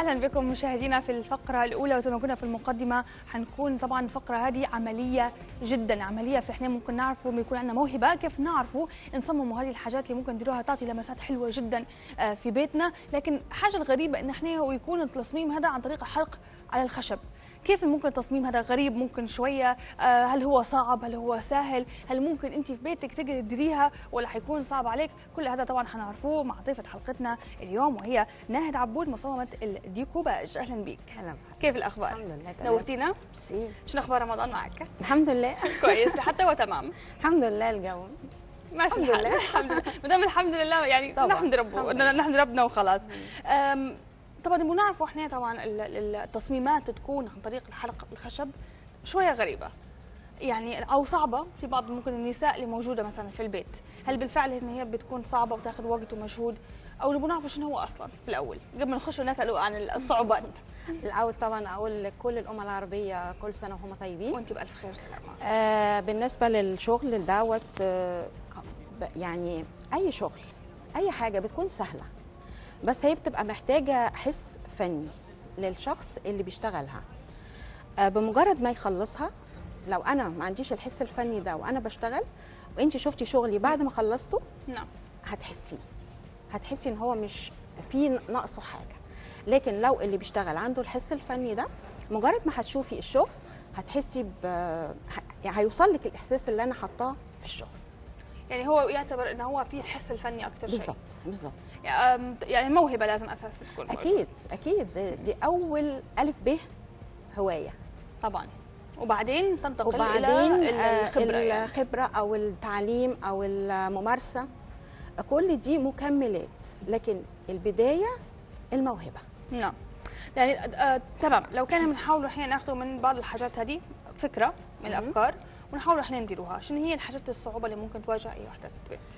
اهلا بكم مشاهدينا في الفقره الاولى وزي ما كنا في المقدمه حنكون طبعا الفقره هذه عمليه جدا عمليه في احنا ممكن نعرفوا بيكون عندنا موهبه كيف نعرفوا نصمموا هذه الحاجات اللي ممكن نديروها تعطي لمسات حلوه جدا آه، في بيتنا لكن حاجه الغريبه ان احنا يكون التصميم هذا عن طريق الحرق على الخشب كيف ممكن التصميم هذا غريب ممكن شويه آه، هل هو صعب هل هو سهل هل ممكن انت في بيتك تقدري تديريها ولا حيكون صعب عليك كل هذا طبعا حنعرفوه مع ضيفه حلقتنا اليوم وهي ناهد عبود مصممه الديكوباج اهلا بيك هلا كيف الاخبار الحمد لله تمام. نورتينا ميرسي شنو اخبار رمضان معك الحمد لله كويس لحتى وتمام الحمد لله الجو ماشي الحمد الحال لله. الحمد لله ما دام الحمد لله يعني طبعاً. نحمد ربه الحمد لله. نحمد ربنا وخلاص أم، طبعا نبغى نعرف احنا طبعا ال- ال- التصميمات تكون عن طريق الحرق الخشب شويه غريبه يعني او صعبه في بعض ممكن النساء اللي موجوده مثلا في البيت هل بالفعل ان هي بتكون صعبه وتاخذ وقت ومجهود او نبغى نعرف شنو هو اصلا في الاول قبل ما نخش ونسالوا عن الصعوبات الاول طبعا اقول لكل الامه العربيه كل سنه وهم طيبين وانت بالف خير وسلامه آه بالنسبه للشغل دوت آه ب- يعني اي شغل اي حاجه بتكون سهله بس هي بتبقى محتاجه حس فني للشخص اللي بيشتغلها آه بمجرد ما يخلصها لو انا ما عنديش الحس الفني ده وانا بشتغل وانت شفتي شغلي بعد ما خلصته نعم هتحسيه هتحسي ان هو مش في ناقصه حاجه لكن لو اللي بيشتغل عنده الحس الفني ده مجرد ما هتشوفي الشغل هتحسي ب ه- يعني هيوصل لك الاحساس اللي انا حطاه في الشغل يعني هو يعتبر انه هو في الحس الفني اكثر شيء بالظبط بالظبط يعني موهبه لازم اساس تكون موجودة. اكيد اكيد دي- دي اول الف ب هوايه طبعا وبعدين تنتقل وبعدين الى آه، الخبره يعني. الخبره او التعليم او الممارسه كل دي مكملات لكن البدايه الموهبه نعم يعني آه تمام لو كان بنحاول احنا ناخذ من بعض الحاجات هذه فكره من مهم. الافكار ونحاول احنا نديروها شنو هي الحاجات الصعوبه اللي ممكن تواجه اي وحده ست بيت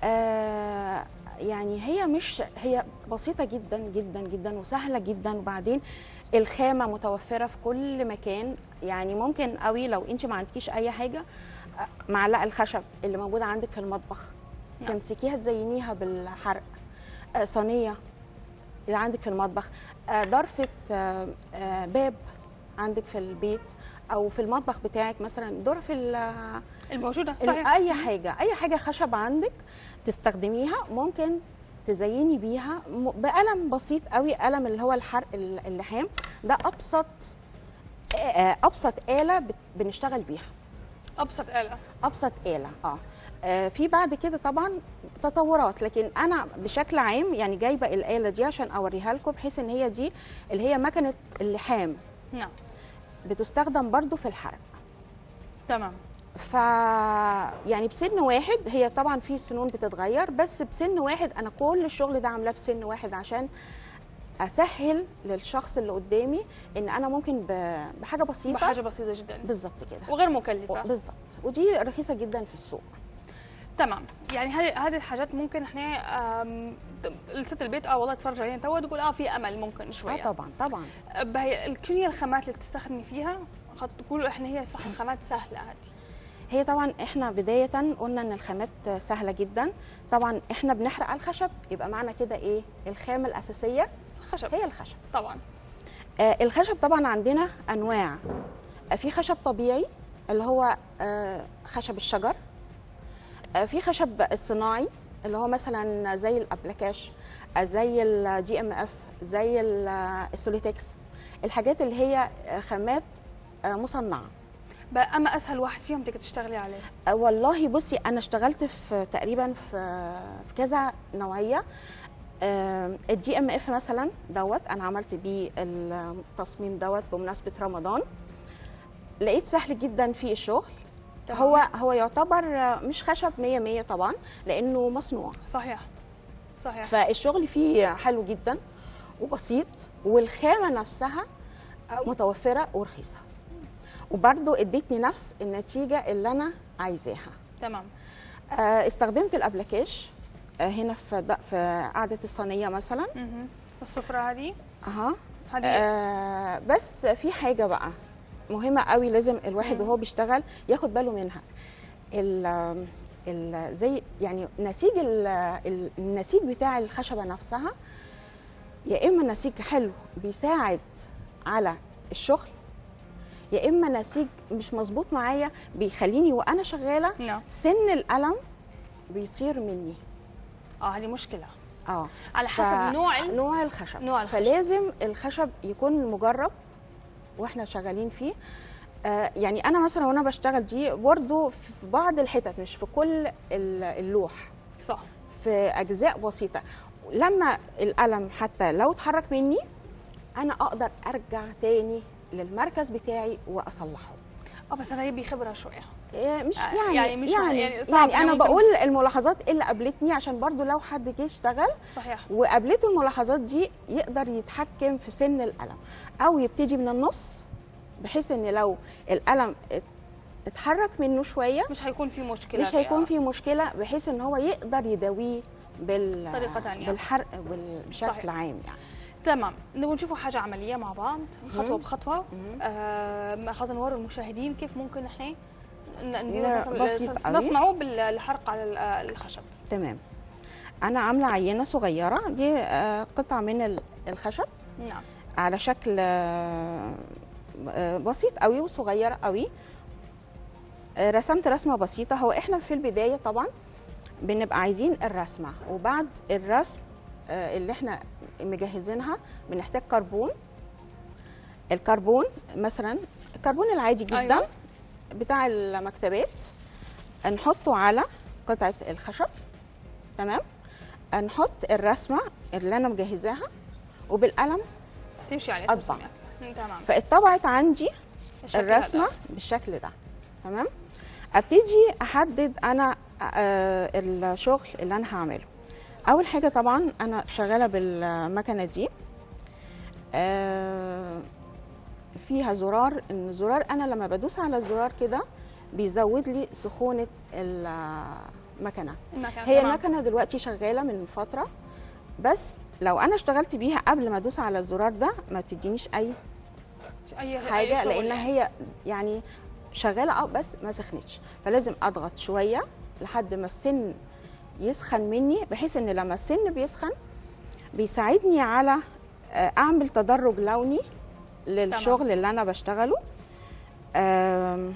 آه يعني هي مش هي بسيطة جدا جدا جدا وسهلة جدا وبعدين الخامة متوفرة في كل مكان يعني ممكن قوي لو انت ما عندكيش اي حاجة آه، معلقة الخشب اللي موجودة عندك في المطبخ نعم. تمسكيها تزينيها بالحرق آه صينية اللي عندك في المطبخ آه ضرفة آه آه باب عندك في البيت او في المطبخ بتاعك مثلا ضرف ال- الموجوده ال- صحيح اي حاجه اي حاجه خشب عندك تستخدميها ممكن تزيني بيها م- بقلم بسيط قوي قلم اللي هو الحرق ال- اللحام ده ابسط آه، ابسط اله بت- بنشتغل بيها ابسط اله ابسط اله اه آه، في بعد كده طبعا تطورات لكن انا بشكل عام يعني جايبه الاله دي عشان اوريها لكم بحيث ان هي دي اللي هي مكنه اللحام نعم بتستخدم برضو في الحرق تمام ف يعني بسن واحد هي طبعا في سنون بتتغير بس بسن واحد انا كل الشغل ده عاملاه بسن واحد عشان اسهل للشخص اللي قدامي ان انا ممكن ب- بحاجه بسيطه بحاجه بسيطه جدا بالظبط كده وغير مكلفه بالظبط ودي رخيصه جدا في السوق تمام يعني هذه هذه الحاجات ممكن احنا آم، الست البيت اه والله تتفرج علينا توا تقول اه في امل ممكن اه شويه طبعا طبعا بهي شنو هي الخامات اللي بتستخدمي فيها؟ خاطر تقولوا احنا هي صح الخامات سهله هذه هي طبعا احنا بدايه قلنا ان الخامات سهله جدا طبعا احنا بنحرق على الخشب يبقى معنى كده ايه الخامه الاساسيه الخشب هي الخشب طبعا آه، الخشب طبعا عندنا انواع آه، في خشب طبيعي اللي هو آه، خشب الشجر آه، في خشب الصناعي اللي هو مثلا زي الابلكاش آه، زي الدي ام اف زي ال- آه، السوليتكس الحاجات اللي هي آه، خامات آه، مصنعه بقى اما اسهل واحد فيهم تقدر تشتغلي عليه آه، والله بصي انا اشتغلت في تقريبا في في كذا نوعيه الدي ام اف مثلا دوت انا عملت بيه التصميم دوت بمناسبه رمضان لقيت سهل جدا في الشغل تمام. هو هو يعتبر آه، مش خشب 100 100 طبعا لانه مصنوع صحيح صحيح فالشغل فيه حلو جدا وبسيط والخامه نفسها متوفره ورخيصه وبرده ادتني نفس النتيجه اللي انا عايزاها تمام آه، استخدمت الابلكاش آه، هنا في د- في قعده الصينيه مثلا مهم. السفره هذه اها هذه آه بس في حاجه بقى مهمه قوي لازم الواحد مم. وهو بيشتغل ياخد باله منها ال ال زي يعني نسيج ال- ال- النسيج بتاع الخشبه نفسها يا اما نسيج حلو بيساعد على الشغل يا اما نسيج مش مظبوط معايا بيخليني وانا شغاله نعم سن القلم بيطير مني اه هذه مشكله اه على حسب نوع ال- نوع الخشب نوع الخشب. فلازم الخشب يكون مجرب واحنا شغالين فيه آه يعني انا مثلا وانا بشتغل دي برضه في بعض الحتت مش في كل ال- اللوح صح في اجزاء بسيطه لما القلم حتى لو اتحرك مني انا اقدر ارجع تاني للمركز بتاعي واصلحه اه بس انا يبي خبره شويه إيه مش آه، يعني يعني مش يعني, يعني يعني, صعب يعني إنه انا ممكن- بقول الملاحظات اللي قابلتني عشان برضو لو حد جه اشتغل صحيح وقابلته الملاحظات دي يقدر يتحكم في سن القلم او يبتدي من النص بحيث ان لو القلم ات- اتحرك منه شويه مش هيكون في مشكله مش هيكون في مشكله بحيث ان هو يقدر يداويه بال طريقة تانية. بالحرق وال- بشكل صحيح. عام يعني تمام نبغى نشوفوا حاجه عمليه مع بعض خطوه مم. بخطوه مم. آه خاطر نوري المشاهدين كيف ممكن احنا ن- ندير لا، مثلاً بسيط س- قوي. نصنعه بالحرق على ال- آه، الخشب تمام انا عامله عينه صغيره دي آه، قطعه من ال- الخشب نعم على شكل آه، آه، بسيط قوي وصغير قوي آه، رسمت رسمه بسيطه هو احنا في البدايه طبعا بنبقى عايزين الرسمه وبعد الرسم آه، اللي احنا مجهزينها بنحتاج كربون الكربون مثلا الكربون العادي جدا أيوة. أيوة. بتاع المكتبات نحطه على قطعه الخشب تمام نحط الرسمه اللي انا مجهزاها وبالقلم تمشي عليه أطبع. ترسميها. مم، تمام فاتطبعت عندي بالشكل الرسمه هذا. بالشكل ده تمام ابتدي احدد انا آه الشغل اللي انا هعمله اول حاجه طبعا انا شغاله بالمكنه دي آه فيها زرار ان زرار انا لما بدوس على الزرار كده بيزود لي سخونه المكنه المكان هي تمام. المكنه دلوقتي شغاله من فتره بس لو انا اشتغلت بيها قبل ما ادوس على الزرار ده ما بتدينيش اي اي أي حاجه شغل لان يعني. هي يعني شغاله اه بس ما سخنتش فلازم اضغط شويه لحد ما السن يسخن مني بحيث ان لما السن بيسخن بيساعدني على آه، اعمل تدرج لوني للشغل اللي انا بشتغله آم،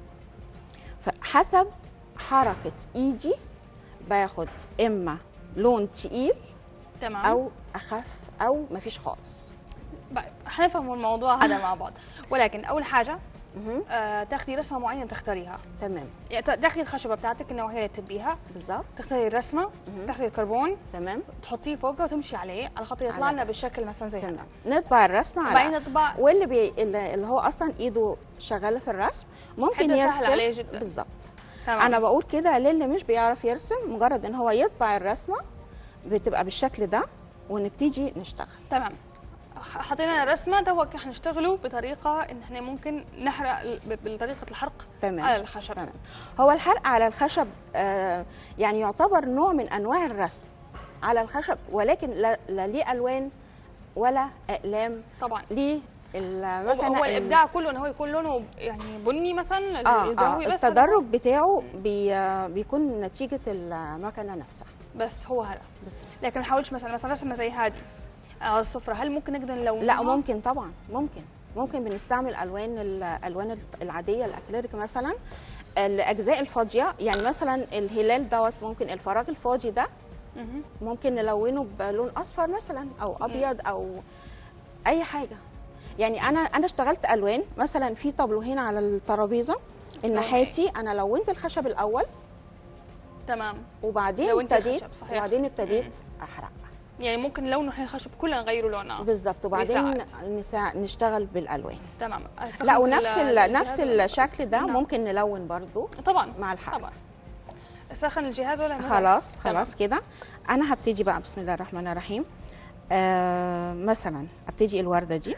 فحسب حركه ايدي باخد اما لون تقيل تمام او اخف او مفيش خالص طيب حنفهم الموضوع هذا مع بعض ولكن اول حاجه مهم. آه تاخذي رسمه معينه تختاريها تمام يعني تاخذي الخشبه بتاعتك النوعيه اللي تبيها بالظبط تختاري الرسمه مهم. تاخذي الكربون تمام تحطيه فوقه وتمشي عليه على خاطر يطلع على لنا بس. بالشكل مثلا زي هذا تمام نطبع الرسمه على وبعدين نطبع واللي بي... اللي اللي هو اصلا ايده شغاله في الرسم ممكن حتى سهل يرسم عليه جدا. بالظبط تمام انا بقول كده للي مش بيعرف يرسم مجرد ان هو يطبع الرسمه بتبقى بالشكل ده ونبتدي نشتغل تمام ح- حطينا الرسمه دوك حنشتغلوا بطريقه ان احنا ممكن نحرق ال- ب- بطريقه الحرق تمام على الخشب تمام هو الحرق على الخشب آه يعني يعتبر نوع من انواع الرسم على الخشب ولكن لا, لا ليه الوان ولا اقلام طبعا ليه هو, المكنه هو ال- الابداع كله ان هو يكون لونه يعني بني مثلا اه, القهوي آه بس التدرج بتاعه بي بيكون نتيجه المكنه نفسها بس هو هذا بس لكن ما نحاولش مثلا مثلا رسمه زي هذه على الصفرة هل ممكن نقدر نلونها؟ لا ممكن طبعا ممكن ممكن بنستعمل الوان الالوان العاديه الاكريليك مثلا الاجزاء الفاضيه يعني مثلا الهلال دوت ممكن الفراغ الفاضي ده مهم. ممكن نلونه بلون اصفر مثلا او ابيض او اي حاجه يعني انا انا اشتغلت الوان مثلا في طابلو هنا على الترابيزه النحاسي انا لونت الخشب الاول تمام وبعدين لونت ابتديت الخشب، صحيح. وبعدين ابتديت احرق يعني ممكن لونه الحين خشب كله نغيره لونه بالظبط وبعدين ويساعد. نسا... نشتغل بالالوان تمام لا ونفس ال... الجهاز نفس ولا- الشكل ده نعم. ممكن نلون برضو طبعا مع الحرق طبعا سخن الجهاز ولا مو؟ خلاص تمام. خلاص كده انا هبتدي بقى بسم الله الرحمن الرحيم آه مثلا ابتدي الورده دي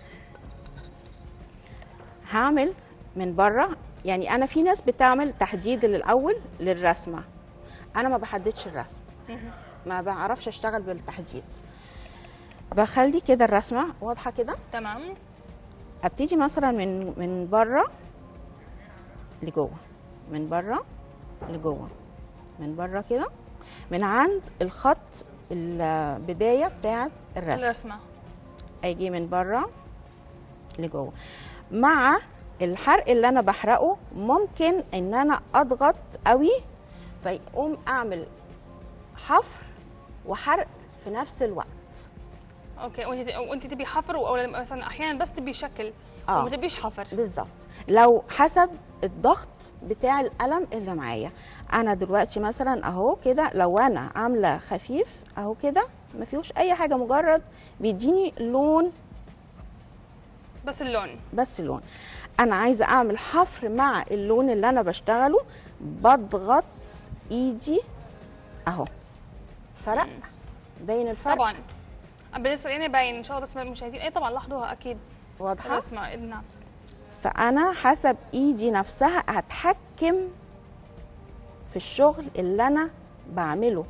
هعمل من بره يعني انا في ناس بتعمل تحديد الاول للرسمه انا ما بحددش الرسم مهم. ما بعرفش اشتغل بالتحديد بخلي كده الرسمه واضحه كده تمام ابتدي مثلا من من بره لجوه من بره لجوه من بره كده من عند الخط البدايه بتاعه الرسم الرسمه اجي من بره لجوه مع الحرق اللي انا بحرقه ممكن ان انا اضغط قوي فيقوم اعمل حفر وحرق في نفس الوقت اوكي وانت وانت تبي حفر او مثلا احيانا بس تبي شكل آه. وما تبيش حفر بالظبط لو حسب الضغط بتاع القلم اللي معايا انا دلوقتي مثلا اهو كده لو انا عامله خفيف اهو كده ما فيهوش اي حاجه مجرد بيديني لون بس اللون بس لون انا عايزه اعمل حفر مع اللون اللي انا بشتغله بضغط ايدي اهو فرق باين الفرق طبعا بالنسبه لي باين ان شاء الله بس المشاهدين اي طبعا لاحظوها اكيد واضحه الرسمه نعم فانا حسب ايدي نفسها هتحكم في الشغل اللي انا بعمله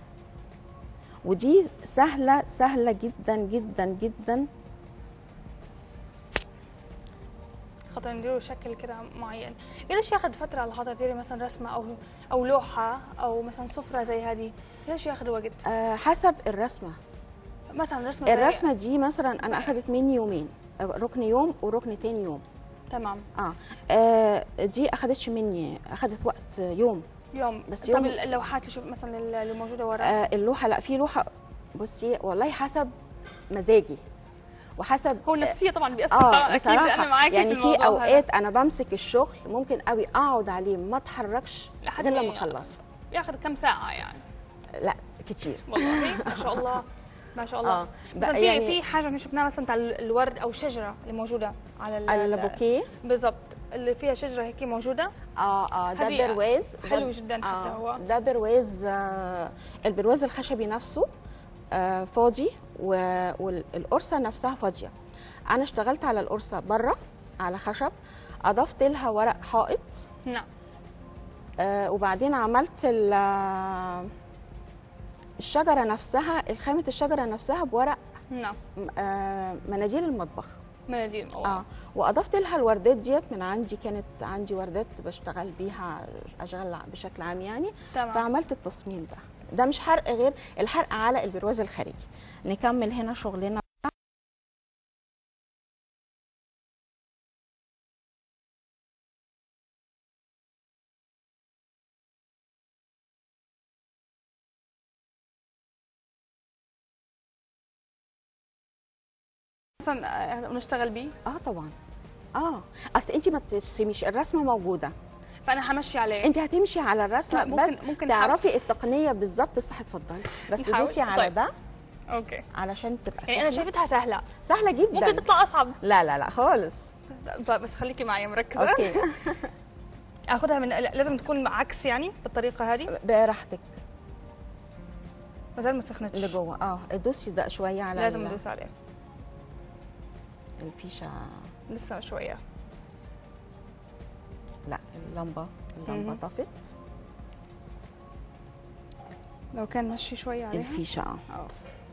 ودي سهله سهله جدا جدا جدا خاطر نديروا شكل كده معين ليش ياخذ فتره على خاطر تديري مثلا رسمه او او لوحه او مثلا سفره زي هذه ليش ياخذ وقت أه حسب الرسمه مثلا رسمه زي- الرسمه دي مثلا انا اخذت مني يومين ركن يوم وركن تاني يوم تمام اه, آه دي اخذتش مني اخذت وقت يوم يوم بس طب يوم- اللوحات اللي شوف مثلا اللي موجوده ورا آه اللوحه لا في لوحه بصي والله حسب مزاجي وحسب هو النفسيه طبعا بيأثر اه اكيد بصراحه انا معاكي يعني في في الموضوع هذا. اوقات انا بمسك الشغل ممكن قوي اقعد عليه ما اتحركش لحد غير ما لما ي- اخلصه ياخذ كم ساعه يعني لا كتير والله ما شاء الله ما شاء الله اه مثلا بقى في يعني في حاجه احنا شفناها مثلا تاع الورد او الشجره اللي موجوده على ال- البوكيه بالضبط اللي فيها شجره هيك موجوده اه اه ده هذه برواز حلو ده- جدا حتى آه هو. ده برواز آه البرواز الخشبي نفسه آه فاضي و- والقرصه نفسها فاضيه انا اشتغلت على القرصه بره على خشب اضفت لها ورق حائط نعم آه وبعدين عملت ال- آه، الشجره نفسها الخامه الشجره نفسها بورق نعم آه مناديل المطبخ مناديل أو اه واضفت لها الوردات ديت من عندي كانت عندي وردات بشتغل بيها اشغال بشكل عام يعني تمام فعملت التصميم ده ده مش حرق غير الحرق على البرواز الخارجي نكمل هنا شغلنا مثلا آه، نشتغل بيه اه طبعا اه اصل انت ما بترسميش الرسمه موجوده فانا همشي عليه انت هتمشي على الرسمه طيب، بس ممكن- ممكن تعرفي التقنيه بالظبط صح اتفضلي بس نحاول. دوسي على طيب. ده اوكي علشان تبقى يعني انا سهلة. شايفتها سهله سهله جدا ممكن تطلع اصعب لا لا لا خالص طيب بس خليكي معي مركزه اوكي اخذها من لازم تكون عكس يعني بالطريقه هذه براحتك ما زال ما سخنتش لجوه اه دوسي ده شويه على لازم ال- ندوس عليه الفيشه لسه شويه لا اللمبه اللمبه مهم. طفت لو كان مشي شويه عليها الفيشه اه اه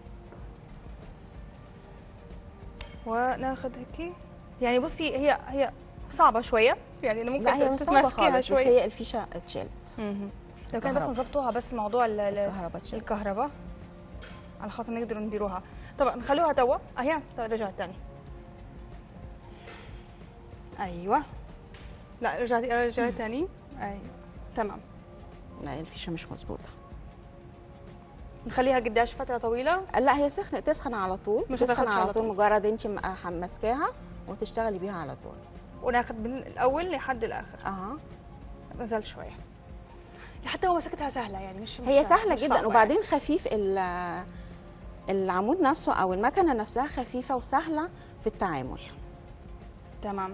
وناخذ هيك يعني بصي هي هي صعبه شويه يعني إنه لا هي ممكن مش صعبه تتمسكيها خالص بس شويه هي الفيشه اتشالت مهم. لو كان بس الكهرباء. نظبطوها بس موضوع ال- ال- الكهرباء اتشالت الكهرباء على خاطر نقدر نديروها طبعا نخلوها توا اهي رجعت تاني ايوه لا رجعت رجعت تاني ايوه تمام لا الفيشه مش مظبوطه نخليها قداش فتره طويله لا هي سخن تسخن على طول مش تسخن هتاخدش على على طول طول. مجرد انت م- ماسكاها وتشتغلي بيها على طول وناخذ من الاول لحد الاخر اها ما زال شويه حتى هو مسكتها سهله يعني مش هي مش- سهله مش جدا صعبة وبعدين خفيف ال- العمود نفسه او المكنه نفسها خفيفه وسهله في التعامل يعني. تمام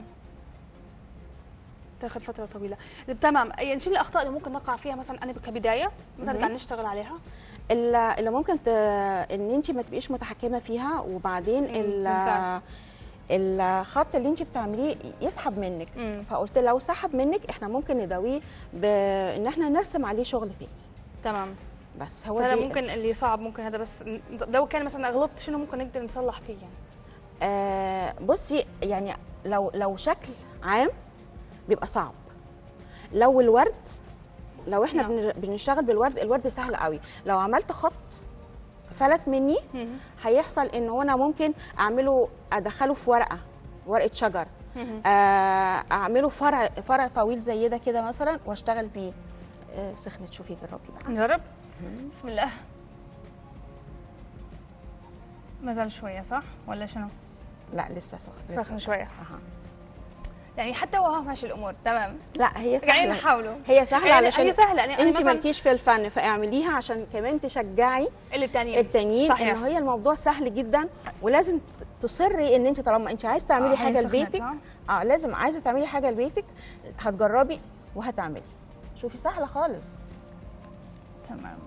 تاخذ فتره طويله تمام يعني شو الاخطاء اللي ممكن نقع فيها مثلا انا كبدايه مثلا مهم. قاعد نشتغل عليها اللي اللي ممكن ت... ان انت ما تبقيش متحكمه فيها وبعدين مم، ال... بالفعل. الخط اللي انت بتعمليه يسحب منك امم فقلت لو سحب منك احنا ممكن نداويه بان احنا نرسم عليه شغل تاني تمام بس هو هذا دي ممكن اللي صعب ممكن هذا بس لو كان مثلا غلطت شنو ممكن نقدر نصلح فيه يعني آه بصي يعني لو لو شكل عام بيبقى صعب لو الورد لو احنا نعم. بن- بنشتغل بالورد الورد سهل قوي لو عملت خط فلت مني مهم. هيحصل ان انا ممكن اعمله ادخله في ورقه ورقه شجر مهم. آه، اعمله فرع فرع طويل زي ده كده مثلا واشتغل بيه آه، سخنت شوفي جربي بقى نجرب بسم الله ما زال شويه صح ولا شنو لا لسه سخن لسه سخن شويه أها. يعني حتى وهو ماشي الامور تمام لا هي قاعدين سهله نحاولوا هي سهله يعني علشان هي سهله يعني انت مثلا مالكيش في الفن فاعمليها عشان كمان تشجعي اللي الثانيين التانيين صحيح. ان هي الموضوع سهل جدا ولازم تصري ان انت طالما انت عايزه تعملي آه، حاجه هي سخنت، لبيتك ها؟ اه لازم عايزه تعملي حاجه لبيتك هتجربي وهتعملي شوفي سهله خالص تمام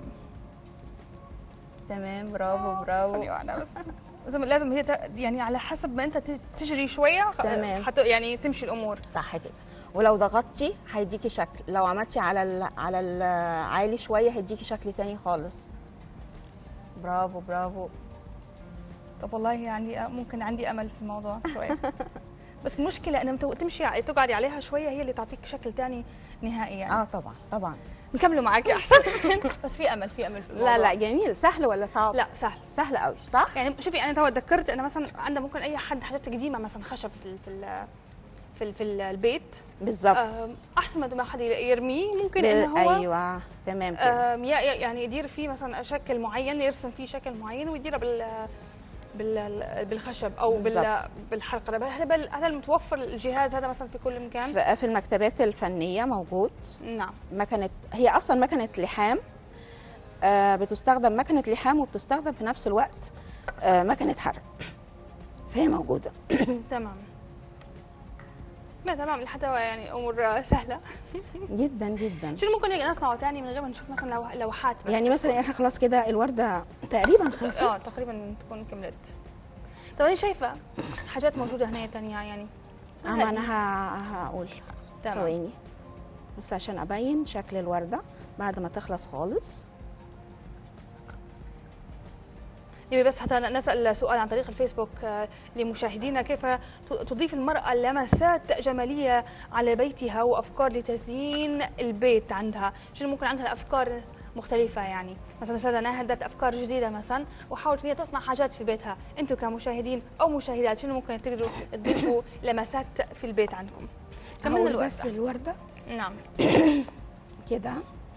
تمام برافو برافو ثانية واحدة بس لازم لازم هي ت- يعني على حسب ما انت ت- تجري شويه خ- تمام. حت يعني تمشي الامور صح كده ولو ضغطتي هيديكي شكل لو عملتي على ال على العالي شويه هيديكي شكل تاني خالص برافو برافو طب والله يعني ممكن عندي امل في الموضوع شويه بس المشكله انه متو- تمشي ع- تقعدي عليها شويه هي اللي تعطيك شكل ثاني نهائي يعني اه طبعا طبعا نكملوا معك احسن بس في امل في امل في الموضوع لا لا جميل سهل ولا صعب لا سهل سهل قوي صح يعني شوفي انا تو تذكرت انه مثلا عندنا ممكن اي حد حاجات قديمه مثلا خشب في ال- في ال- في, ال- في ال- البيت بالظبط آم، احسن ما ما حد يرميه ممكن انه هو ايوه تمام كده آم، يا- يا- يعني يدير فيه مثلا شكل معين يرسم فيه شكل معين ويديره بال بال بالخشب او بال بالظبط. بالحلقه ده هذا بال- هذا المتوفر الجهاز هذا مثلا في كل مكان في في المكتبات الفنيه موجود نعم مكنه هي اصلا مكنه لحام آه بتستخدم مكنه لحام وبتستخدم في نفس الوقت آه مكنه حرق فهي موجوده تمام لا تمام لحتى يعني امور سهله جدا جدا شنو ممكن نصنعه ثاني من غير ما نشوف مثلا لو- لوحات بس يعني مثلا احنا خلاص كده الورده تقريبا خلصت اه تقريبا تكون كملت طب انا شايفه حاجات موجوده هنا ثانيه يعني اما انا ه- هقول تمام. ثواني بس عشان ابين شكل الورده بعد ما تخلص خالص يبي بس حتى نسال سؤال عن طريق الفيسبوك آه، لمشاهدينا كيف ت- تضيف المراه لمسات جماليه على بيتها وافكار لتزيين البيت عندها شنو ممكن عندها افكار مختلفة يعني مثلا سادة ناهدت أفكار جديدة مثلا وحاولت إن هي تصنع حاجات في بيتها أنتم كمشاهدين أو مشاهدات شنو ممكن تقدروا تضيفوا لمسات في البيت عندكم كمان هقول الوردة بس الورده نعم كده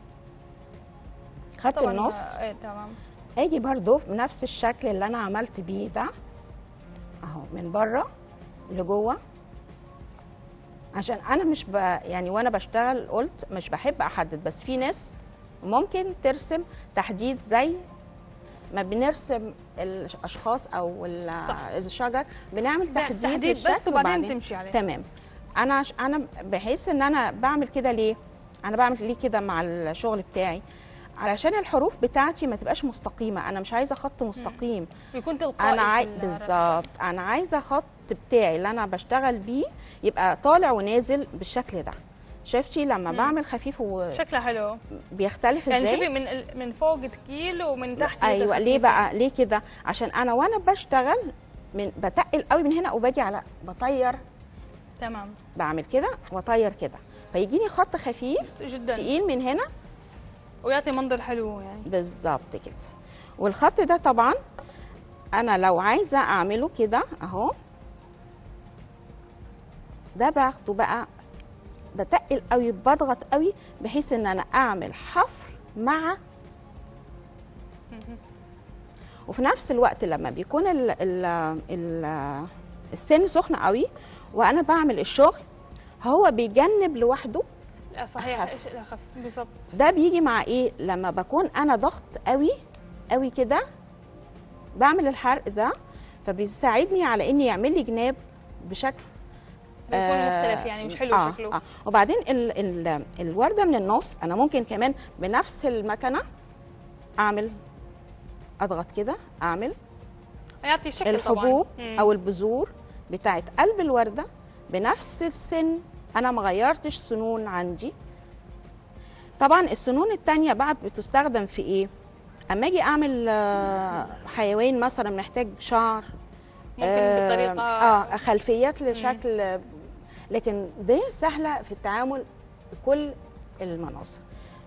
خدت طبعا النص آه، إيه تمام اجي برضو بنفس الشكل اللي انا عملت بيه ده اهو من بره لجوه عشان انا مش ب... يعني وانا بشتغل قلت مش بحب احدد بس في ناس ممكن ترسم تحديد زي ما بنرسم الاشخاص او ال- صح. الشجر بنعمل تحديد, تحديد بس للشكل وبعدين تمشي عليه تمام انا عش... انا بحس ان انا بعمل كده ليه انا بعمل ليه كده مع الشغل بتاعي علشان الحروف بتاعتي ما تبقاش مستقيمه انا مش عايزه خط مستقيم يكون تلقائي انا عاي... في الرسم. بالظبط انا عايزه خط بتاعي اللي انا بشتغل بيه يبقى طالع ونازل بالشكل ده شفتي لما بعمل خفيف شكلها حلو وبيختلف يعني ازاي شوفي من ال- من فوق تقيل ومن تحت ايوه خفيف. ليه بقى ليه كده عشان انا وانا بشتغل من بتقل قوي من هنا وباجي على بطير تمام بعمل كده واطير كده فيجيني خط خفيف جدا تقيل من هنا ويعطي منظر حلو يعني بالظبط كده والخط ده طبعا انا لو عايزه اعمله كده اهو ده باخده بقى بتقل قوي بضغط قوي بحيث ان انا اعمل حفر مع وفي نفس الوقت لما بيكون ال ال ال السن سخن قوي وانا بعمل الشغل هو بيجنب لوحده لا صحيح أخف. إيش- اخف بالضبط ده بيجي مع ايه لما بكون انا ضغط قوي قوي كده بعمل الحرق ده فبيساعدني على اني يعمل لي جناب بشكل بيكون آه، مختلف يعني مش حلو آه شكله آه. وبعدين ال ال الورده من النص انا ممكن كمان بنفس المكنه اعمل اضغط كده اعمل يعطي شكل الحبوب طبعا او البذور بتاعت قلب الورده بنفس السن انا ما غيرتش سنون عندي طبعا السنون التانية بقى بتستخدم في ايه اما اجي اعمل آه، حيوان مثلا محتاج شعر ممكن آه، بالطريقه اه خلفيات لشكل لكن دي سهله في التعامل بكل المناظر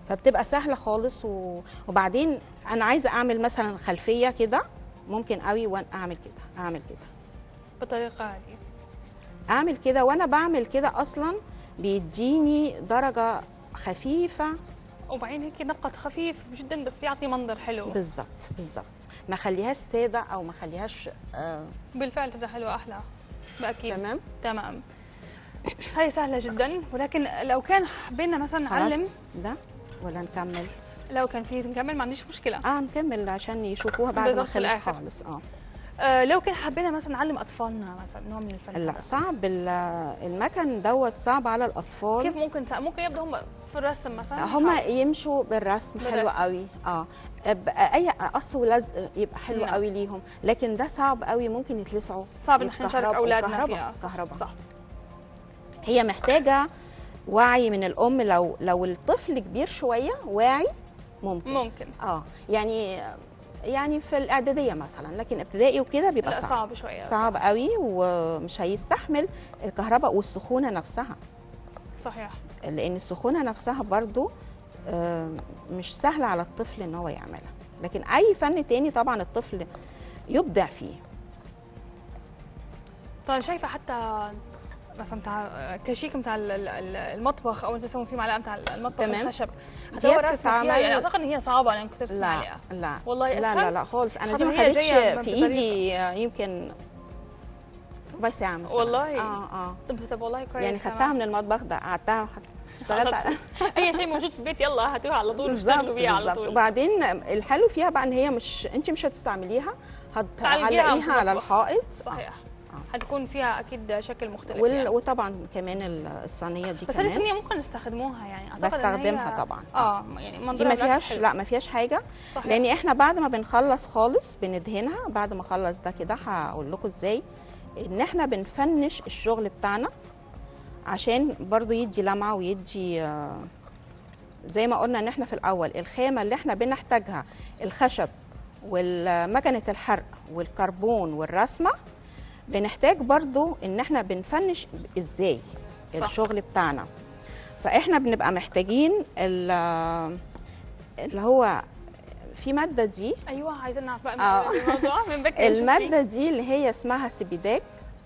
فبتبقى سهله خالص و... وبعدين انا عايزه اعمل مثلا خلفيه كده ممكن قوي وانا اعمل كده اعمل كده بالطريقه هذه اعمل كده وانا بعمل كده اصلا بيديني درجه خفيفه وبعدين هيك نقط خفيف جدا بس يعطي منظر حلو بالظبط بالظبط ما خليهاش ساده او ما خليهاش آه بالفعل تبدا حلوه احلى باكيد تمام تمام هاي سهله جدا ولكن لو كان حبينا مثلا نعلم خلاص ده ولا نكمل لو كان في نكمل ما عنديش مشكله اه نكمل عشان يشوفوها بعد ما بالظبط في خلص الآخر. خالص اه آه لو كان حبينا مثلا نعلم اطفالنا مثلا نوع من الفن لا صعب ال- المكن دوت صعب على الاطفال كيف ممكن تع- ممكن يبدوا هم في الرسم مثلا هم يحاولوا. يمشوا بالرسم حلو بالرسم. قوي اه ب- اي قص ولزق يبقى حلو نعم. قوي ليهم لكن ده صعب قوي ممكن يتلسعوا صعب ان احنا نشارك يتكهربوا. اولادنا كهرباء. فيها صح كهرباء. صح هي محتاجه وعي من الام لو لو الطفل كبير شويه واعي ممكن ممكن اه يعني يعني في الاعداديه مثلا لكن ابتدائي وكده بيبقى لا صعب صعب شويه صعب قوي ومش هيستحمل الكهرباء والسخونه نفسها صحيح لان السخونه نفسها برضو آه، مش سهله على الطفل ان هو يعملها لكن اي فن تاني طبعا الطفل يبدع فيه طبعا شايفه حتى مثلا بتاع كشيك بتاع ال- ال- ال- المطبخ او انت تسوي فيه معلقه بتاع المطبخ تمام. الخشب دي هتدور رسمه بتتعمل- فيها يعني اعتقد ان هي صعبه لان كنت اسمع لا عليها لا والله لا أسهل؟ لا لا خالص انا دي خاطر ما هي خدتش جاية في بطريقة. ايدي يمكن ربع ساعه مثلا والله؟ اه اه طب طب والله كويس يعني خدتها من المطبخ ده قعدتها وخد- اشتغلت على على- اي شيء موجود في البيت يلا هاتوها على طول بالظبط اشتغلوا بيها على بالظبط طول وبعدين الحلو فيها بقى ان هي مش انت مش هتستعمليها تعلقيها هتعلقيها على بالمطبخ. الحائط صحيح آه. حتكون فيها اكيد شكل مختلف وال... يعني. وطبعا كمان ال- الصينيه دي بس كمان الثانيه ممكن نستخدموها يعني اعتقد إن هي- بستخدمها طبعا. اه يعني دي منظرها ما بالعكس فيهاش حلو. لا ما فيهاش حاجه صحيح. لان احنا بعد ما بنخلص خالص بندهنها بعد ما اخلص ده كده هقول لكم ازاي ان احنا بنفنش الشغل بتاعنا عشان برضو يدي لمعه ويدي آه، زي ما قلنا ان احنا في الاول الخامه اللي احنا بنحتاجها الخشب والمكنه الحرق والكربون والرسمه بنحتاج برضو ان احنا بنفنش ازاي صح. الشغل بتاعنا فاحنا بنبقى محتاجين ال- اللي هو في ماده دي ايوه عايزين نعرف بقى آه. من الموضوع من بكري نشوف الماده دي اللي هي اسمها سبيداك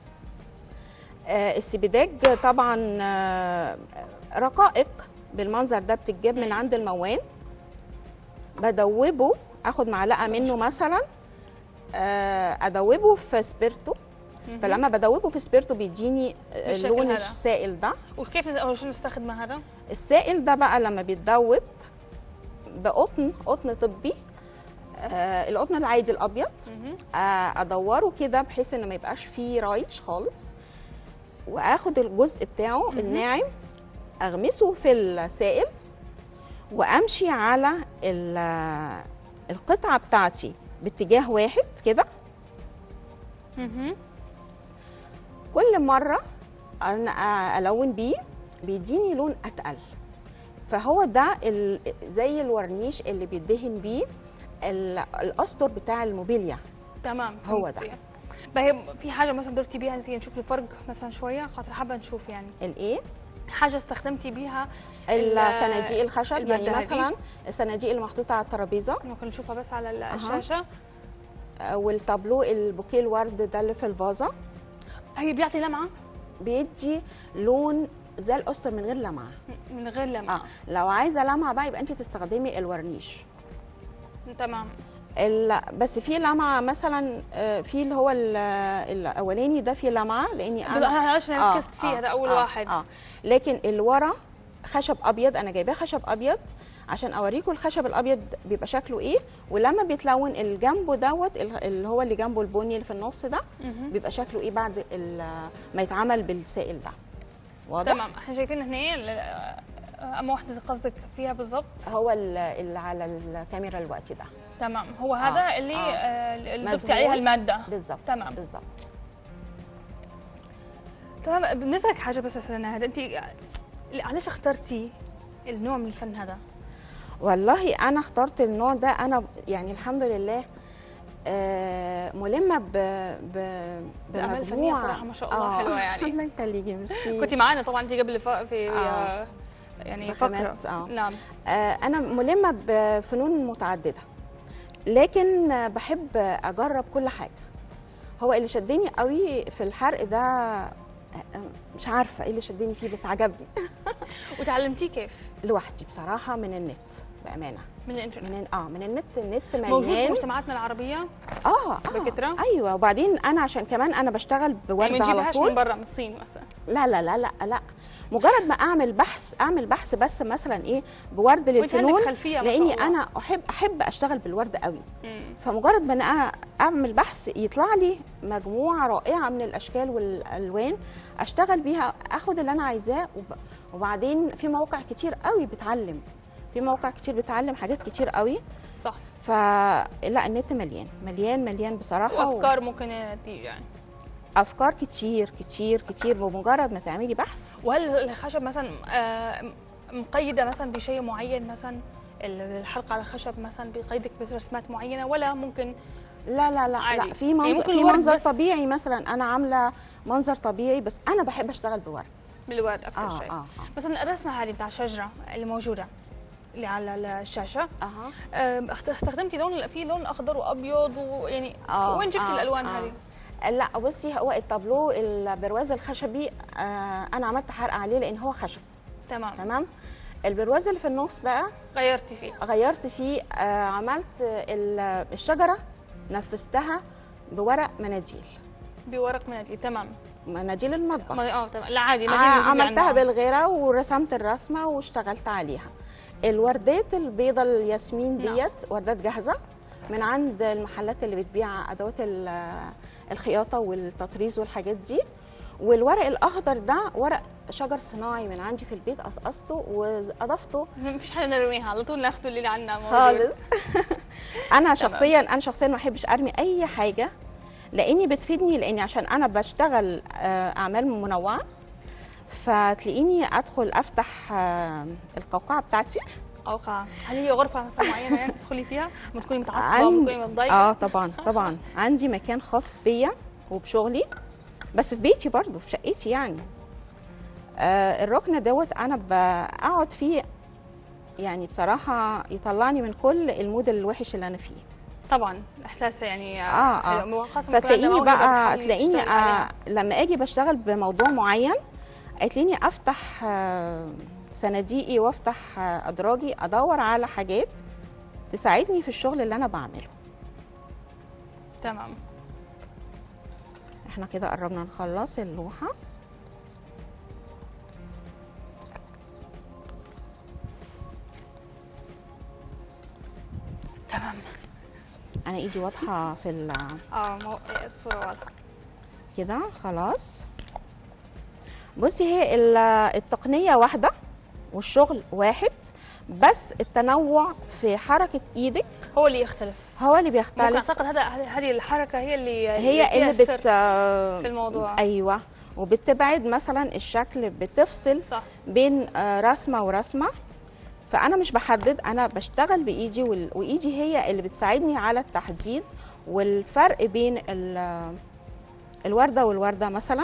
آه، السبيداك طبعا آه، رقائق بالمنظر ده بتتجاب من عند الموان بدوبه اخد معلقه منه مثلا آه، ادوبه في سبيرتو مهم. فلما بدوبه في سبيرتو بيديني آه، بالشكل اللون هذا. السائل ده وكيف نز- أول شو نستخدم هذا؟ السائل ده بقى لما بيتدوب بقطن قطن طبي آه القطن العادي الابيض مهم. آه ادوره كده بحيث ان ما يبقاش فيه رايش خالص واخد الجزء بتاعه الناعم اغمسه في السائل وامشي على ال- القطعه بتاعتي باتجاه واحد كده مهم. كل مره انا الون بيه بيديني لون اتقل فهو ده ال- زي الورنيش اللي بيدهن بيه ال- الاسطر بتاع الموبيليا تمام هو فهمت ده. يعني. بقى في حاجه مثلا درتي بيها انت نشوف الفرق مثلا شويه خاطر حابه نشوف يعني الايه حاجه استخدمتي بيها ال- الصناديق الخشب المادة يعني هذه. مثلا الصناديق اللي محطوطه على الترابيزه ممكن نشوفها بس على ال- أها. الشاشه آه، والتابلو البوكيه الورد ده اللي في الفازه هي بيعطي لمعه بيدي لون زي الاسطر من غير لمعه من غير لمعه اه لو عايزه لمعه بقى يبقى انت تستخدمي الورنيش تمام ال- بس في لمعه مثلا آه، في اللي هو ال- الاولاني ده فيه لمعه لاني انا انا عشان آه، ركزت فيه آه، هذا اول آه، واحد اه لكن الورا خشب ابيض انا جايباه خشب ابيض عشان اوريكم الخشب الابيض بيبقى شكله ايه ولما بيتلون الجنبه دوت ال- اللي هو اللي جنبه البني اللي في النص ده مهم. بيبقى شكله ايه بعد ال- ما يتعمل بالسائل ده واضح تمام احنا شايفين هنا ال- اما واحده قصدك فيها بالضبط هو ال- اللي على الكاميرا الوقت ده تمام هو هذا آه، اللي آه. آه، اللي مدهون. ضفتي عليها الماده بالظبط تمام. بالظبط تمام بنسألك حاجه بس سنة هذا انت علاش اخترتي النوع من الفن هذا؟ والله انا اخترت النوع ده انا يعني الحمد لله آه، ملمه ب ب الأعمال الفنية بمجموعه صراحة ما شاء الله حلوة يعني. الله يخليكي ميرسي كنت معانا طبعا انت قبل ف- في آه. يعني فقره بخامات، آه. نعم آه، انا ملمه بفنون متعدده لكن آه، بحب اجرب كل حاجه هو اللي شدني قوي في الحرق ده آه، مش عارفه ايه اللي شدني فيه بس عجبني وتعلمتيه كيف لوحدي بصراحه من النت بامانه من الانترنت من اه من النت النت موجود في مليان مجتمعاتنا العربيه اه اه بكترة؟ ايوه وبعدين انا عشان كمان انا بشتغل يعني ما بورده على نجيبهاش طول من برا من الصين مثلا لا لا لا لا لا مجرد ما اعمل بحث اعمل بحث بس مثلا ايه بورد وانت للفنون عندك خلفيه ما شاء لاني الله. انا احب احب اشتغل بالورد قوي مم. فمجرد ما انا اعمل بحث يطلع لي مجموعه رائعه من الاشكال والالوان اشتغل بيها اخد اللي انا عايزاه وب- وبعدين في مواقع كتير قوي بتعلم في مواقع كتير بتعلم حاجات كتير قوي صح فلا النت مليان مليان مليان بصراحه و- وافكار ممكن تيجي يعني افكار كتير كتير كتير بمجرد ما تعملي بحث وهل الخشب مثلا آه، مقيده مثلا بشيء معين مثلا الحلقه على الخشب مثلا بيقيدك برسمات معينه ولا ممكن لا لا لا عادي. لا في يعني منظر ممكن في الورد منظر بس. طبيعي مثلا انا عامله منظر طبيعي بس انا بحب اشتغل بورد بالورد اكثر اه شيء اه مثلا الرسمه هذه بتاع الشجره اللي موجوده اللي على الشاشه اها آه، اخت- استخدمتي لون في لون اخضر وابيض ويعني آه، وين جبتي آه، الالوان آه. هذه؟ لا بصي هو التابلو البرواز الخشبي آه انا عملت حرق عليه لان هو خشب تمام تمام البرواز اللي في النص بقى غيرتي فيه غيرت فيه آه عملت ال- الشجره نفذتها بورق مناديل بورق مناديل تمام مناديل المطبخ ما- اه تمام لا عادي ع- مناديل موجودة عملتها عندنا. بالغيره ورسمت الرسمه واشتغلت عليها الوردات البيضه الياسمين نعم. ديت وردات جاهزه من عند المحلات اللي بتبيع ادوات ال- الخياطه والتطريز والحاجات دي والورق الاخضر ده ورق شجر صناعي من عندي في البيت قصقصته واضفته ما فيش حاجه نرميها على طول ناخذ اللي عندنا موجود. خالص انا شخصيا انا شخصيا ما بحبش ارمي اي حاجه لاني بتفيدني لاني عشان انا بشتغل آه، اعمال منوعه فتلاقيني ادخل افتح آه، القوقعه بتاعتي قوقعة هل هي غرفة مثلا معينة يعني تدخلي فيها؟ ما تكوني متعصبة عندي- ما تكوني متضايقة؟ اه طبعا طبعا عندي مكان خاص بيا وبشغلي بس في بيتي برضو في شقتي يعني آه الركن دوت انا بقعد فيه يعني بصراحه يطلعني من كل المود الوحش اللي انا فيه طبعا احساس يعني آه، آه. حلو. خاصة لما يكون فتلاقيني عندنا موهبة بقى بتحاولي تلاقيني تشتغلي عليها. آه لما اجي بشتغل بموضوع معين تلاقيني افتح آه صناديقي وافتح آه ادراجي ادور على حاجات تساعدني في الشغل اللي انا بعمله تمام احنا كده قربنا نخلص اللوحه تمام انا ايدي واضحه في ال- اه مو... الصورة واضحة كده خلاص بصي هي ال- التقنيه واحده والشغل واحد بس التنوع في حركه ايدك هو اللي يختلف هو اللي ممكن بيختلف اعتقد هذا هذه الحركة هي اللي هي اللي فيها بت السر في الموضوع. ايوه وبتبعد مثلا الشكل بتفصل صح بين آه، رسمه ورسمه فانا مش بحدد انا بشتغل بايدي وال- وايدي هي اللي بتساعدني على التحديد والفرق بين ال- الورده والورده مثلا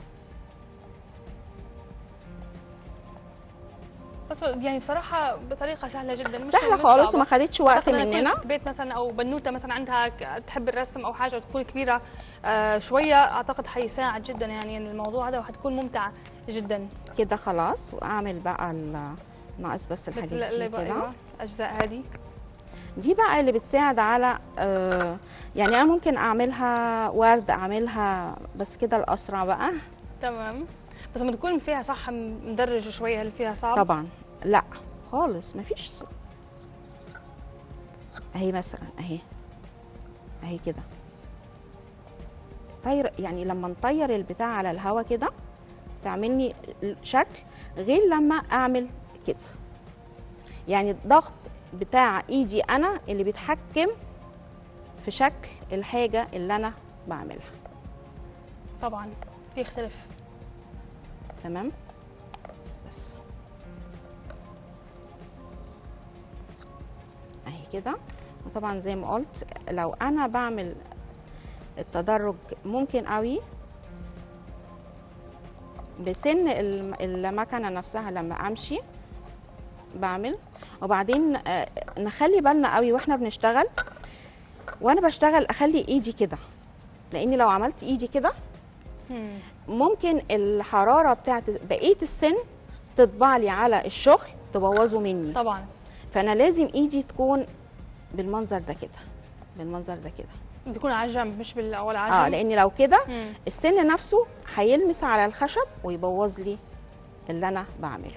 بس يعني بصراحة بطريقة سهلة جدا مش سهله مش خالص صعبة. وما خدتش وقت أعتقد إن كل مننا ست بيت مثلا او بنوته مثلا عندها ك- تحب الرسم او حاجه وتكون كبيره آه شويه اعتقد حيساعد جدا يعني الموضوع هذا وحتكون ممتعه جدا كده خلاص واعمل بقى ال- ناقص بس بس الحاجات لا- لا دي بقى كده أيوة، الاجزاء هذه دي بقى اللي بتساعد على آه، يعني انا ممكن اعملها ورد اعملها بس كده الاسرع بقى تمام بس لما تكون فيها صح مدرجه شويه هل فيها صعب طبعا لا خالص مفيش ص- اهي مثلا اهي اهي كده طير يعني لما نطير البتاع على الهوا كده تعملني شكل غير لما اعمل كده يعني الضغط بتاع ايدي انا اللي بيتحكم في شكل الحاجه اللي انا بعملها طبعا بيختلف تمام بس اهي كده وطبعا زي ما قلت لو انا بعمل التدرج ممكن قوي بسن الم- المكنه نفسها لما امشي بعمل وبعدين آه، نخلي بالنا قوي واحنا بنشتغل وانا بشتغل اخلي ايدي كده لاني لو عملت ايدي كده مم. ممكن الحراره بتاعت بقيه السن تطبع لي على الشغل تبوظه مني طبعا فانا لازم ايدي تكون بالمنظر ده كده بالمنظر ده كده تكون على جنب مش بال ولا على اه جنب لان لو كده مم. السن نفسه هيلمس على الخشب ويبوظ لي اللي انا بعمله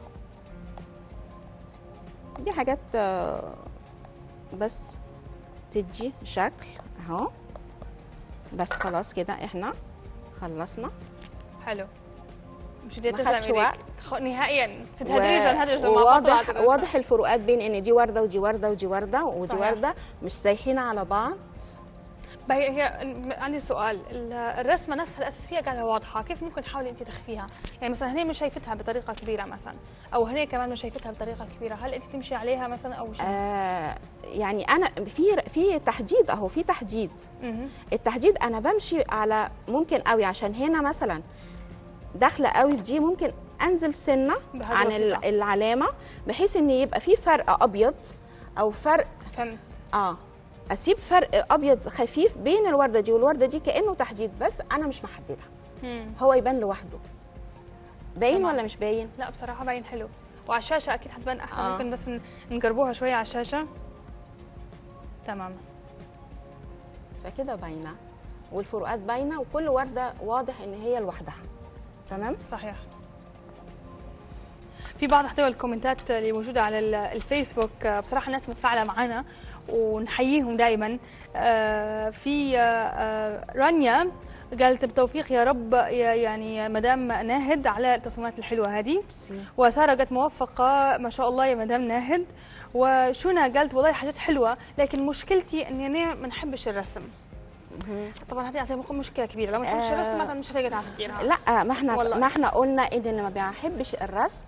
دي حاجات آه، بس تدي شكل اهو بس خلاص كده احنا خلصنا حلو مش دي ما تسلم خدش ايديك وقت. خ- نهائيا في و- تدريس الهدرس لما وواضح قطعت واضح الفروقات بين ان دي ورده ودي ورده ودي ورده ودي صحيح. ورده مش سايحين على بعض هي هي م- عندي سؤال ال- الرسمه نفسها الاساسيه قاعده واضحه كيف ممكن تحاولي انت تخفيها يعني مثلا هني مش شايفتها بطريقه كبيره مثلا او هني كمان مش شايفتها بطريقه كبيره هل انت تمشي عليها مثلا او شيء آه يعني انا في في تحديد اهو في تحديد مهم. التحديد انا بمشي على ممكن قوي عشان هنا مثلا داخله قوي في دي ممكن انزل سنه بحاجة عن بسيطة. ال- العلامه بحيث ان يبقى في فرق ابيض او فرق فهمت اه اسيب فرق ابيض خفيف بين الورده دي والورده دي كانه تحديد بس انا مش محددها مم. هو يبان لوحده باين تمام. ولا مش باين لا بصراحه باين حلو وعلى الشاشه اكيد حتبان احلى آه. ممكن بس ن- نقربوها شويه على الشاشه تمام فكده باينه والفروقات باينه وكل ورده واضح ان هي لوحدها تمام صحيح في بعض محتوى الكومنتات اللي موجوده على ال- الفيسبوك آه، بصراحه الناس متفاعله معنا ونحييهم دائما في آه، آه، رانيا قالت بالتوفيق يا رب يا- يعني مدام ناهد على التصميمات الحلوه هذه وساره قالت موفقه ما شاء الله يا مدام ناهد وشونا قالت والله حاجات حلوه لكن مشكلتي اني انا ما نحبش الرسم طبعا هذه هتبقى مشكله كبيره لو ما تحبش آه. الرسم مثلا مش هتقدر تعرف تديرها لا ما احنا والله. ما احنا قلنا ان اللي ما بيحبش الرسم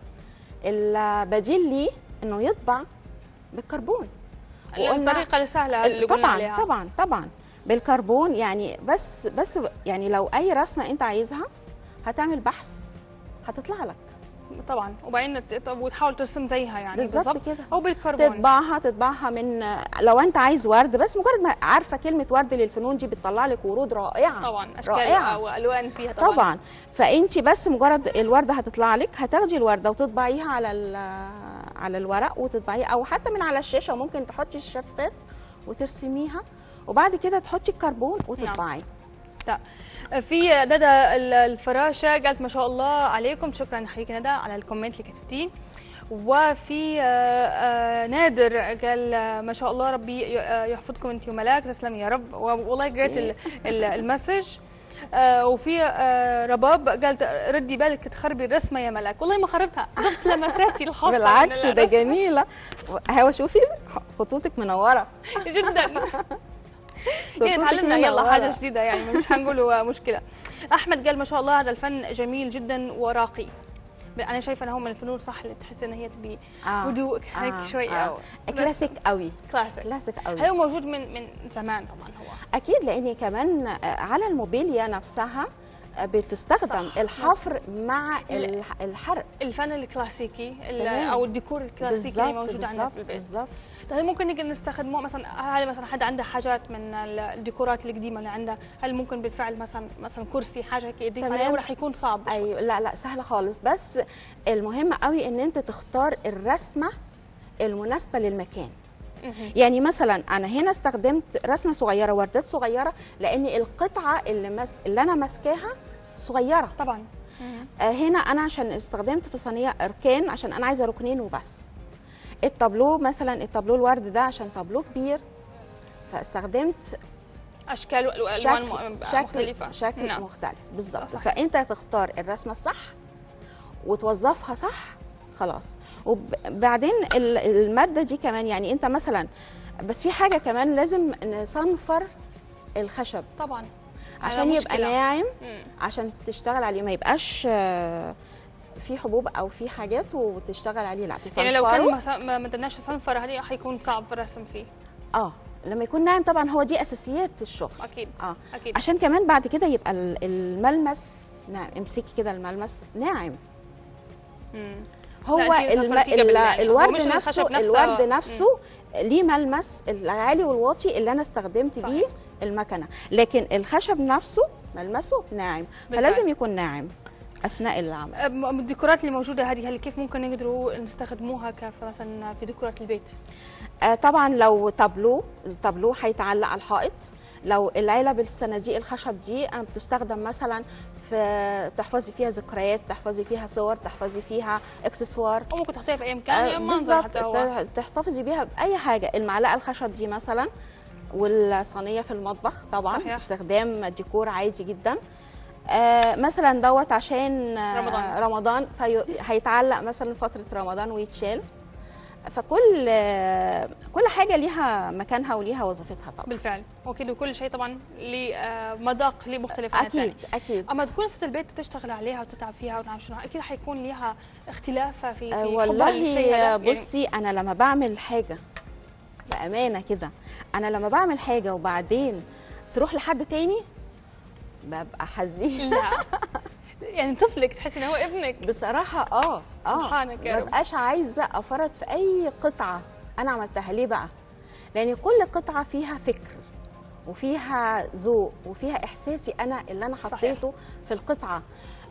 البديل ليه انه يطبع بالكربون وقلنا- الطريقه السهله اللي قلنا طبعا عليها طبعا طبعا بالكربون يعني بس بس يعني لو اي رسمه انت عايزها هتعمل بحث هتطلع لك طبعا وبعدين ت- طب وتحاول ترسم زيها يعني بالظبط كده. او بالكربون تطبعها تطبعها من لو انت عايز ورد بس مجرد ما عارفه كلمه ورد للفنون دي بتطلع لك ورود رائعه طبعا اشكال رائعه والوان فيها طبعا, طبعا فانت بس مجرد الورده هتطلع لك هتاخدي الورده وتطبعيها على ال- على الورق وتطبعيها او حتى من على الشاشه ممكن تحطي الشفاف وترسميها وبعد كده تحطي الكربون وتطبعي طيب. في ندى ال- الفراشه قالت ما شاء الله عليكم شكرا نحييك ندى على الكومنت اللي كتبتيه وفي آه، آه، نادر قال آه، ما شاء الله ربي ي- آه، يحفظكم انت وملاك تسلمي يا رب والله قريت ال- ال- المسج آه، وفي آه، رباب قالت ردي بالك تخربي الرسمه يا ملاك والله ما خربتها ضفت لمساتي الخاصه من بالعكس ده الرسم. جميله هو شوفي خطوطك منوره جدا خطوطك يعني تعلمنا يلا منورة. حاجه جديده يعني مش هنقول مشكله احمد قال ما شاء الله هذا الفن جميل جدا وراقي انا شايفه انه هو من الفنون صح اللي تحس ان هي تبي آه. هدوء هيك آه. شوي آه. أو كلاسيك قوي كلاسيك كلاسيك قوي هل هو موجود من من زمان طبعا هو اكيد لان كمان آه، على الموبيليا نفسها آه، بتستخدم صح. الحفر مع الح- الحرق الفن الكلاسيكي ال- تمام. او الديكور الكلاسيكي اللي موجود عندنا بالظبط في البيت بالظبط هل ممكن نقدر نستخدمه مثلا هل مثلا حد عنده حاجات من ال- الديكورات القديمه اللي عنده هل ممكن بالفعل مثلا مثلا كرسي حاجه هيك يضيف تمام. عليه ولا حيكون صعب شوي؟ ايوه لا لا سهله خالص بس المهم قوي ان انت تختار الرسمه المناسبه للمكان مهم. يعني مثلا انا هنا استخدمت رسمه صغيره وردات صغيره لان القطعه اللي مس... اللي انا ماسكاها صغيره طبعا آه، هنا انا عشان استخدمت في صينيه اركان عشان انا عايزه ركنين وبس التابلو مثلا التابلو الورد ده عشان تابلو كبير فاستخدمت اشكال والوان شكل م- شكل مختلفه شكل نعم. مختلف بالظبط صح. فانت تختار الرسمه الصح وتوظفها صح خلاص وبعدين ال- الماده دي كمان يعني انت مثلا بس في حاجه كمان لازم نصنفر الخشب طبعا عشان هذا يبقى مشكلة. ناعم مم. عشان تشتغل عليه ما يبقاش آه، في حبوب او في حاجات وتشتغل عليه لا يعني لو كان تصنفره. ما س- ما ما درناش صنفر هذه حيكون صعب في الرسم فيه اه لما يكون ناعم طبعا هو دي اساسيات الشغل اكيد اه اكيد عشان كمان بعد كده يبقى ال- الملمس ناعم امسكي كده الملمس ناعم مم. هو لا، أنتي الم... سافرتي ال... قبل يعني. هو الورد مش نفسه الخشب نفسه. الورد مم. نفسه ليه ملمس العالي والواطي اللي انا استخدمت صحيح. بيه المكنه لكن الخشب نفسه ملمسه ناعم بالفعل. فلازم يكون ناعم اثناء العمل أم- الديكورات اللي موجوده هذه هل كيف ممكن نقدروا نستخدموها كف مثلا في ديكورات البيت آه طبعا لو تابلو التابلو هيتعلق على الحائط لو العلب الصناديق الخشب دي آه، بتستخدم مثلا في تحفظي فيها ذكريات تحفظي فيها صور تحفظي فيها اكسسوار او ممكن تحطيها في اي مكان آه، يعني منظر بالظبط حتى هو ت- تحتفظي بيها باي حاجه المعلقه الخشب دي مثلا والصينيه في المطبخ طبعا صحيح. استخدام ديكور عادي جدا آه مثلا دوت عشان آه، رمضان. رمضان فهيتعلق مثلا فتره رمضان ويتشال فكل آه، كل حاجه ليها مكانها وليها وظيفتها طبعا بالفعل واكيد وكل شيء طبعا له آه، مذاق له مختلف عن الثاني اكيد اكيد اما تكون ست البيت تشتغل عليها وتتعب فيها وتعمل شنو اكيد حيكون لها اختلاف في, في آه، حبها للشيء والله هذا. يعني بصي انا لما بعمل حاجه بامانه كده انا لما بعمل حاجه وبعدين تروح لحد تاني ببقى حزين لا يعني طفلك تحس انه هو ابنك بصراحه اه اه سبحانك يا ما رب. بقاش عايزه افرط في اي قطعه انا عملتها ليه بقى لان كل قطعه فيها فكر وفيها ذوق وفيها احساسي انا اللي انا صحيح. حطيته في القطعه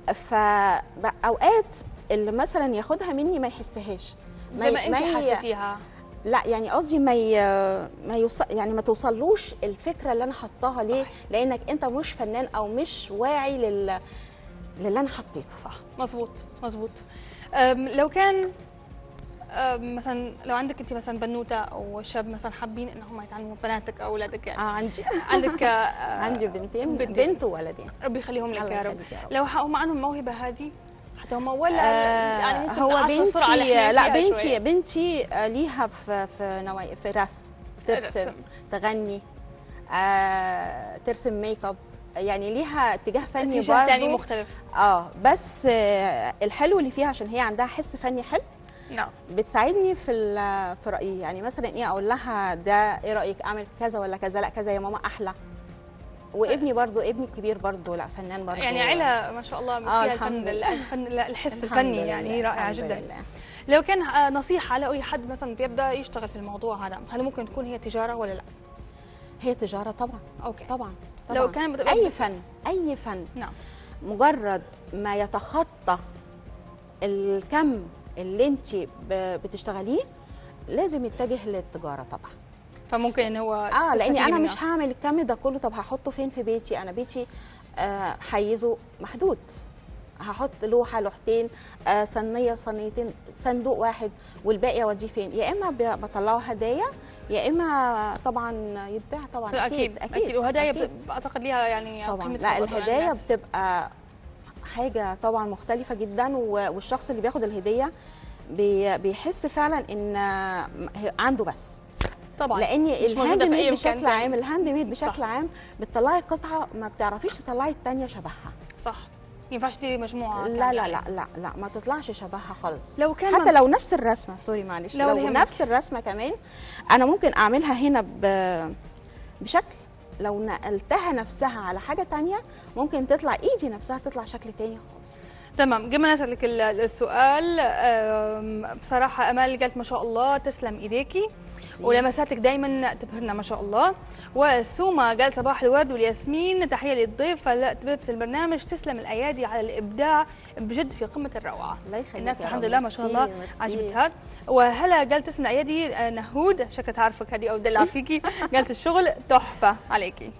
فاوقات اللي مثلا ياخدها مني ما يحسهاش زي ما انت ي- حسيتيها لا يعني قصدي ما ي... ما يوصل يعني ما توصلوش الفكره اللي انا حطاها ليه لانك انت مش فنان او مش واعي لل للي انا حطيته صح مزبوط مزبوط أم، لو كان أم، مثلا لو عندك انت مثلا بنوته او شاب مثلا حابين انهم يتعلموا بناتك او اولادك اه يعني عندي عندك آه، عندي بنتين بنتين. بنت وولدين ربي يخليهم لك الله يا رب يخليك يا رب. لو ح- هم عندهم الموهبه هذه حتى هم ولا آه يعني ممكن هو أعصر السرعة اللي بنتي إحنا لا فيها بنتي شوية. بنتي آه، ليها في في نوايا في رسم ترسم رسم. تغني آه ترسم ميك اب يعني ليها اتجاه فني اتجاه تاني برضه مختلف اه بس آه الحلو اللي فيها عشان هي عندها حس فني حلو نعم بتساعدني في ال- في رايي يعني مثلا ايه اقول لها ده ايه رايك اعمل كذا ولا كذا لا كذا يا ماما احلى وابني برضو ابني الكبير برضو لا فنان برضو يعني عيله ما شاء الله آه، فيها الحمد الفن لله. الفن الحس الحمد الفني لله، يعني رائعه الحمد جدا لله. لو كان آه، نصيحه لاي حد مثلا بيبدا يشتغل في الموضوع هذا هل ممكن تكون هي تجاره ولا لا هي تجاره طبعا اوكي طبعا لو طبعاً. كان بت- اي فن اي فن نعم مجرد ما يتخطى الكم اللي انت بتشتغليه لازم يتجه للتجاره طبعا فممكن ان هو اه لاني تستفيدي انا منها. مش هعمل الكم ده كله طب هحطه فين في بيتي انا بيتي آه حيزه محدود هحط لوحه لوحتين آه صينيه صينيتين صندوق واحد والباقي اوديه فين يا اما ب- بطلعه هدايا يا اما طبعا يتباع طبعا اكيد اكيد وهدايا أكيد. بت- اعتقد ليها يعني طبعا قيمة لا برضو عند الهدايا الناس. بتبقى حاجه طبعا مختلفه جدا و- والشخص اللي بياخد الهديه بي- بيحس فعلا ان هي- عنده بس طبعا لان مش موجودة الهاند في أي ميد مكان بشكل تاني. عام الهاند ميد صح. بشكل عام بتطلعي قطعه ما بتعرفيش تطلعي الثانيه شبهها صح ما ينفعش دي مجموعه لا كاملة لا يعني. لا لا لا ما تطلعش شبهها خالص لو كان حتى من- لو نفس الرسمه سوري معلش لا لو ولا يهمك. نفس الرسمه كمان انا ممكن اعملها هنا ب- بشكل لو نقلتها نفسها على حاجه تانية ممكن تطلع ايدي نفسها تطلع شكل تاني خالص تمام قبل ما نسألك ال- السؤال أم، بصراحة أمال قالت ما شاء الله تسلم إيديكي ولمساتك دايما تبهرنا ما شاء الله وسوما قال صباح الورد والياسمين تحية للضيف ضيفة البرنامج تسلم الأيادي على الإبداع بجد في قمة الروعة الله يخليك الناس يا الحمد رب. لله ما شاء الله ميرسي، ميرسي. عجبتها وهلا قالت تسلم أيادي آه، نهود شكلها تعرفك هذه أو دلع فيكي قالت الشغل تحفة عليكي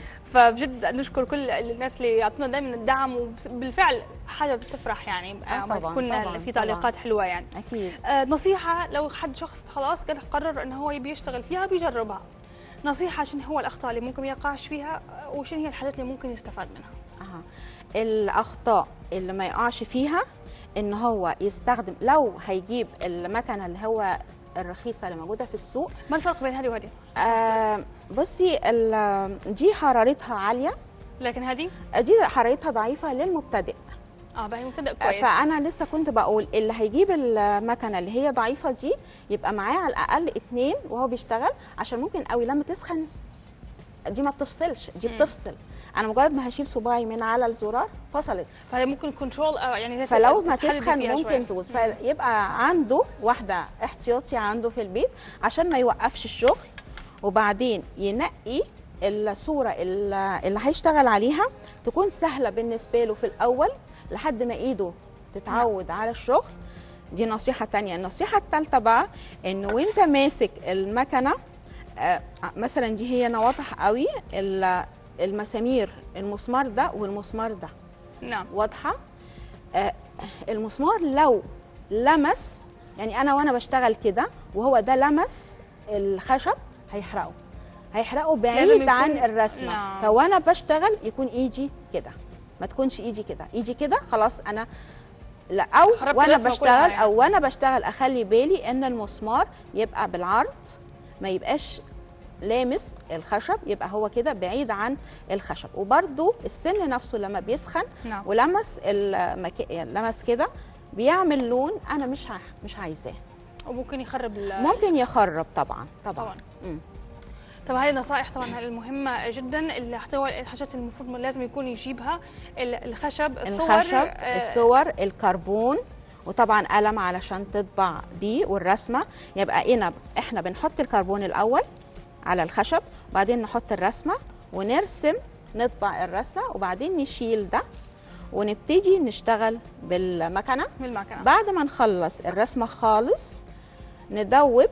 فبجد نشكر كل الناس اللي يعطونا دائما الدعم وبالفعل حاجه بتفرح يعني آه ما طبعاً، تكون طبعاً، في تعليقات حلوه يعني اكيد آه، نصيحه لو حد شخص خلاص قال قرر انه هو يبي يشتغل فيها بيجربها نصيحه شنو هو الاخطاء اللي ممكن ما يقعش فيها آه، وشنو هي الحاجات اللي ممكن يستفاد منها أها. الاخطاء اللي ما يقعش فيها ان هو يستخدم لو هيجيب المكنه اللي هو الرخيصه اللي موجوده في السوق ما الفرق بين هذه وهذه آه بصي ال- دي حرارتها عاليه لكن هذه دي حرارتها ضعيفه للمبتدئ اه بقى مبتدئ كويس فانا لسه كنت بقول اللي هيجيب المكنه اللي هي ضعيفه دي يبقى معاه على الاقل اتنين وهو بيشتغل عشان ممكن قوي لما تسخن دي ما بتفصلش دي مم. بتفصل انا مجرد ما هشيل صباعي من على الزرار فصلت فهي ممكن كنترول يعني فلو ما تتحددي تسخن فيها شوية. ممكن تبوظ فيبقى عنده واحده احتياطي عنده في البيت عشان ما يوقفش الشغل وبعدين ينقي الصوره اللي اللي هيشتغل عليها تكون سهله بالنسبه له في الاول لحد ما ايده تتعود على الشغل دي نصيحه تانية النصيحه الثالثه بقى ان وانت ماسك المكنه آه، مثلا دي هي انا واضح قوي ال- المسامير المسمار ده والمسمار ده نعم واضحه آه، المسمار لو لمس يعني انا وانا بشتغل كده وهو ده لمس الخشب هيحرقه هيحرقه لازم بعيد يكون- عن الرسمه نعم. فوانا بشتغل يكون ايدي كده ما تكونش ايدي كده ايدي كده خلاص انا لا او خربت وانا الرسمة بشتغل كلها يعني. او وانا بشتغل اخلي بالي ان المسمار يبقى بالعرض ما يبقاش لامس الخشب يبقى هو كده بعيد عن الخشب وبرده السن نفسه لما بيسخن نعم ولمس المك... يعني لمس كده بيعمل لون انا مش ع... مش عايزاه وممكن يخرب ال- ممكن يخرب طبعا طبعا, طبعا مم. طب هاي نصائح طبعا المهمة جدا اللي هو الحاجات اللي المفروض لازم يكون يجيبها ال- الخشب الصور الخشب آه، الصور الكربون وطبعا قلم علشان تطبع بيه والرسمه يبقى هنا احنا بنحط الكربون الاول على الخشب وبعدين نحط الرسمه ونرسم نطبع الرسمه وبعدين نشيل ده ونبتدي نشتغل بالمكنه من المكنة بعد ما نخلص الرسمه خالص ندوب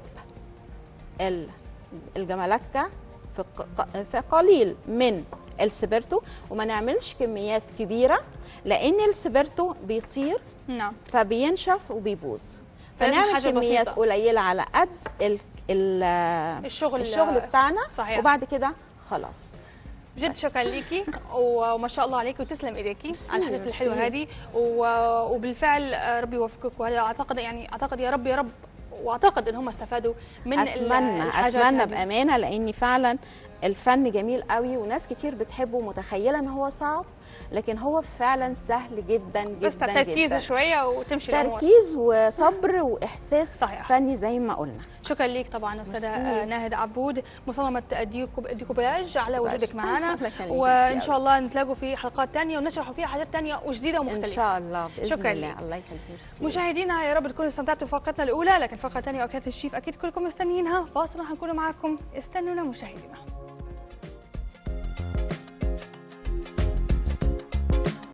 ال- الجمالكه في ق- في قليل من السبرتو وما نعملش كميات كبيره لان السبرتو بيطير نعم فبينشف وبيبوظ فلازم فنعمل حاجة كميات بسيطة. قليله على قد ال ال الشغل الشغل بتاعنا صحيح. وبعد كده خلاص جد شكرا ليكي و- وما شاء الله عليكي وتسلم ايديكي على الحاجات ميرسي. الحلوه هذه و- وبالفعل آه، ربي يوفقك وهذا اعتقد يعني اعتقد يا رب يا رب واعتقد ان هم استفادوا من ال- اتمنى الحاجات اتمنى هذه. بامانه لاني فعلا الفن جميل قوي وناس كتير بتحبه ومتخيله ان هو صعب لكن هو فعلا سهل جدا جدا بس تركيز جدا شويه وتمشي الامور تركيز وصبر واحساس صحيح. فني زي ما قلنا شكرا ليك طبعا استاذه ميرسي. آه، ناهد عبود مصممه ديكوب ديكوباج على وجودك معنا الله يخليك، وان ميرسي شاء الله نتلاقوا في حلقات ثانيه ونشرحوا فيها حاجات ثانيه وجديده ان ومختلفه شاء الله باذن شكراً الله ليك. الله يخليك ميرسي مشاهدينا يا رب تكونوا استمتعتوا بفقرتنا الاولى لكن فقره ثانيه واكلات الشيف اكيد كلكم مستنيينها فاصل هنكون معاكم استنونا مشاهدينا